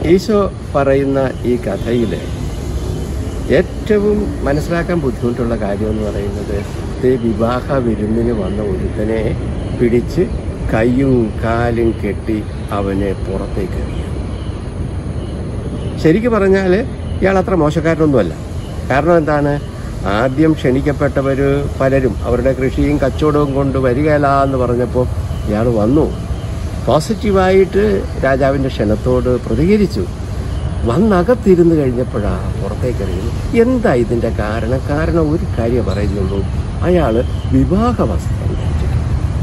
ഈശോ പറയുന്ന ഈ കഥയിൽ ഏറ്റവും മനസ്സിലാക്കാൻ ബുദ്ധിമുട്ടുള്ള കാര്യം എന്ന് പറയുന്നത് ഈ വിവാഹ വിരുന്നിന് വന്ന ഒരുത്തനെ പിടിച്ച് കൈയും കാലും കെട്ടി അവനെ പുറത്തേക്ക് എറിയും ശരിക്കും പറഞ്ഞാൽ ഇയാൾ അത്ര മോശക്കാരനൊന്നുമല്ല കാരണം എന്താണ് ആദ്യം ക്ഷണിക്കപ്പെട്ടവർ പലരും അവരുടെ കൃഷിയും കച്ചവടവും കൊണ്ട് വരികയില്ല എന്ന് പറഞ്ഞപ്പോൾ ഇയാൾ വന്നു പോസിറ്റീവായിട്ട് രാജാവിൻ്റെ ക്ഷണത്തോട് പ്രതികരിച്ചു വന്നകത്തിരുന്ന് കഴിഞ്ഞപ്പോഴാണ് പുറത്തേക്ക് അറിയുന്നു എന്താ ഇതിൻ്റെ കാരണം കാരണം ഒരു കാര്യം പറയുന്നുള്ളൂ അയാൾ വിവാഹ വസ്ത്രം ധരിച്ചിട്ടുണ്ട്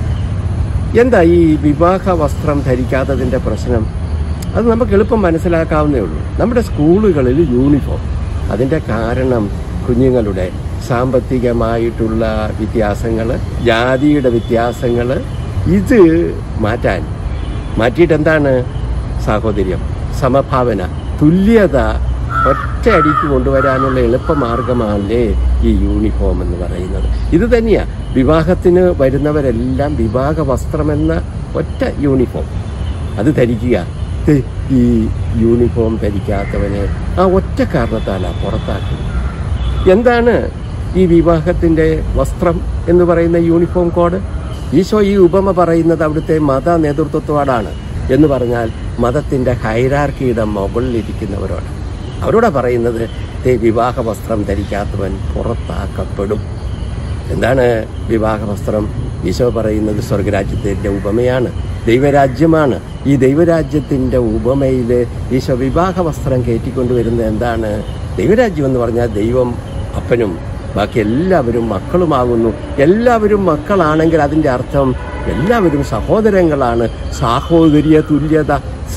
എന്താ ഈ വിവാഹ വസ്ത്രം ധരിക്കാത്തതിൻ്റെ പ്രശ്നം അത് നമുക്ക് എളുപ്പം മനസ്സിലാക്കാവുന്നേ ഉള്ളൂ നമ്മുടെ സ്കൂളുകളിൽ യൂണിഫോം അതിൻ്റെ കാരണം കുഞ്ഞുങ്ങളുടെ സാമ്പത്തികമായിട്ടുള്ള വ്യത്യാസങ്ങൾ ജാതിയുടെ വ്യത്യാസങ്ങൾ ഇത് മാറ്റാൻ മാറ്റിയിട്ട് എന്താണ് സാഹോദര്യം സമഭാവന തുല്യത ഒറ്റയടിക്ക് കൊണ്ടുവരാനുള്ള എളുപ്പമാർഗമല്ലേ ഈ യൂണിഫോം എന്ന് പറയുന്നത് ഇത് തന്നെയാ വിവാഹത്തിന് വരുന്നവരെല്ലാം വിവാഹ വസ്ത്രമെന്ന ഒറ്റ യൂണിഫോം അത് ധരിക്കുക ദേ, ഈ യൂണിഫോം ധരിക്കാത്തവനെ ആ ഒറ്റ കാരണത്താലാ പുറത്താക്കുന്നത് എന്താണ് ഈ വിവാഹത്തിന്റെ വസ്ത്രം എന്ന് പറയുന്ന യൂണിഫോം കോഡ് ഈശോ ഈ ഉപമ പറയുന്നത് അവിടുത്തെ മത നേതൃത്വത്തോടാണ് എന്ന് പറഞ്ഞാൽ മതത്തിന്റെ ഹൈറാർക്കിയുടെ മുകളിലിരിക്കുന്നവരോട് അവരോടാ പറയുന്നത് "ദേ വിവാഹ വസ്ത്രം ധരിക്കാത്തവൻ പുറത്താക്കപ്പെടും എന്താണ് വിവാഹ വസ്ത്രം ഈശോ പറയുന്നത് സ്വർഗരാജ്യത്തിന്റെ ഉപമയാണ് ദൈവരാജ്യമാണ് ഈ ദൈവരാജ്യത്തിന്റെ ഉപമയിൽ ഈശോ വിവാഹ വസ്ത്രം കയറ്റിക്കൊണ്ടുവരുന്നത് എന്താണ് ദൈവരാജ്യം എന്ന് പറഞ്ഞാൽ ദൈവം അപ്പനും ബാക്കി എല്ലാവരും മക്കളുമാകുന്നു എല്ലാവരും മക്കളാണെങ്കിൽ അതിൻ്റെ അർത്ഥം എല്ലാവരും സഹോദരങ്ങളാണ് സാഹോദര്യ തുല്യത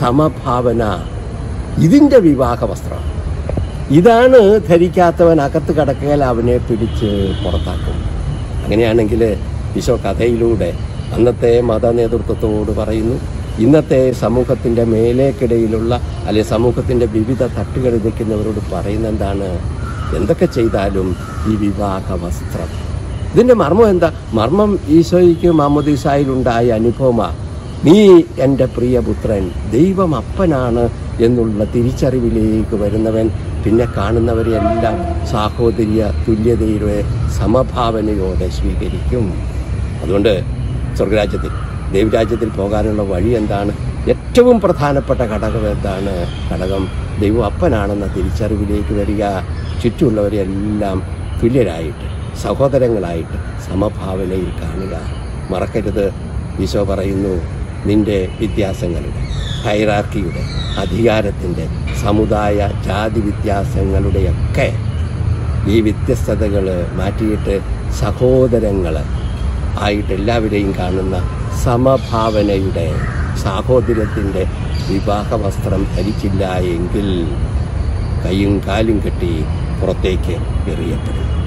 സമഭാവന ഇതിൻ്റെ വിവാഹ വസ്ത്രം ഇതാണ് ധരിക്കാത്തവൻ അകത്ത് കടക്കൽ അവനെ പിടിച്ച് പുറത്താക്കും അങ്ങനെയാണെങ്കിൽ ഈശോ കഥയിലൂടെ അന്നത്തെ മത നേതൃത്വത്തോട് പറയുന്നു ഇന്നത്തെ സമൂഹത്തിന്റെ മേലേക്കിടയിലുള്ള അല്ലെ സമൂഹത്തിന്റെ വിവിധ തട്ടുകളിൽ നിൽക്കുന്നവരോട് പറയുന്ന എന്താണ് എന്തൊക്കെ ചെയ്താലും ഈ വിവാഹ വസ്ത്രം ഇതിന്റെ മർമ്മം എന്താ മർമ്മം ഈശോയ്ക്ക് മാമോദീസായിലുണ്ടായ അനുഭവമാണ് നീ എൻ്റെ പ്രിയപുത്രൻ ദൈവം അപ്പനാണ് എന്നുള്ള തിരിച്ചറിവിലേക്ക് വരുന്നവൻ പിന്നെ കാണുന്നവരെ എല്ലാം സാഹോദര്യ തുല്യതയുടെ സമഭാവനയോടെ സ്വീകരിക്കും അതുകൊണ്ട് സ്വർഗരാജ്യത്തിൽ ദൈവരാജ്യത്തിൽ പോകാനുള്ള വഴി എന്താണ് ഏറ്റവും പ്രധാനപ്പെട്ട ഘടകം എന്താണ് ഘടകം ദൈവം അപ്പനാണെന്ന തിരിച്ചറിവിലേക്ക് വരിക ചുറ്റുമുള്ളവരെല്ലാം തുല്യരായിട്ട് സഹോദരങ്ങളായിട്ട് സമഭാവനയിൽ കാണുക മറക്കരുത് ഈശോ പറയുന്നു നിന്റെ വ്യത്യാസങ്ങളുടെ ഹൈറാർക്കിയുടെ അധികാരത്തിൻ്റെ സമുദായ ജാതി വ്യത്യാസങ്ങളുടെയൊക്കെ ഈ വ്യത്യസ്തതകൾ മാറ്റിയിട്ട് സഹോദരങ്ങൾ ആയിട്ട് എല്ലാവരെയും കാണുന്ന സമഭാവനയുടെ സാഹോദര്യത്തിൻ്റെ വിവാഹ വസ്ത്രം ധരിച്ചില്ല എങ്കിൽ കൈയും കാലും കെട്ടി പുറത്തേക്ക് എറിയപ്പെടും